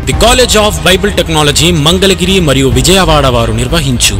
the college of Bible technology Mangalagiri మరియు విజయవాడ వారు నిర్వహించు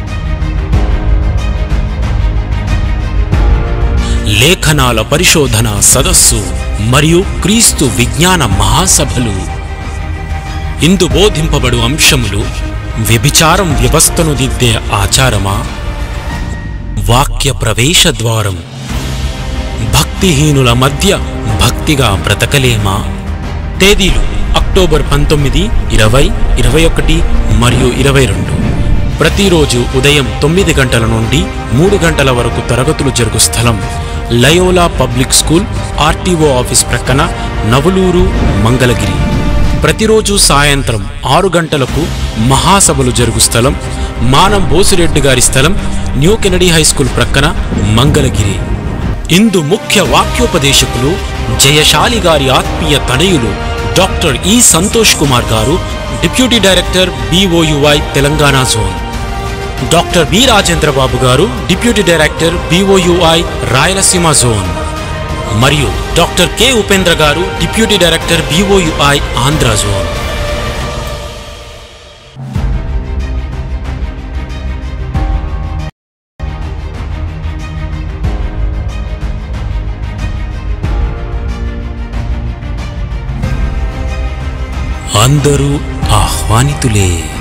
లేఖనాల పరిశోధన సదస్సు మరియు క్రీస్తు విజ్ఞాన మహాసభలు ఇందు బోధింపబడు అంశములు వ్యభిచారం వ్యవస్థను దిద్దే ఆచారమా వాక్య ప్రవేశ ద్వారం భక్తిహీనుల మధ్య భక్తిగా బ్రతకలేమా తేదీలు అక్టోబర్ పంతొమ్మిది ఇరవై ఇరవై ఒకటి మరియు ఇరవై రెండు ప్రతిరోజు ఉదయం తొమ్మిది గంటల నుండి మూడు గంటల వరకు తరగతులు జరుగు స్థలం Loyola public school RTO office ప్రక్కన నవలూరు మంగళగిరి ప్రతిరోజు సాయంత్రం ఆరు గంటలకు మహాసభలు జరుగు స్థలం మానం బోసిరెడ్డి గారి స్థలం న్యూ కెనడీ హై స్కూల్ ప్రక్కన మంగళగిరి ఇందు ముఖ్య వాక్యోపదేశకులు జయశాలి గారి ఆత్మీయ తనయులు డాక్టర్ ఈ సంతోష్ కుమార్ గారు deputy director BOUI Telangana zone doctor B Rajendrababu గారు deputy director BOUI Rayalaseema zone మరియు డాక్టర్ కె ఉపేంద్ర గారు deputy director BOUI Andhra zone అందరూ ఆహ్వానితులే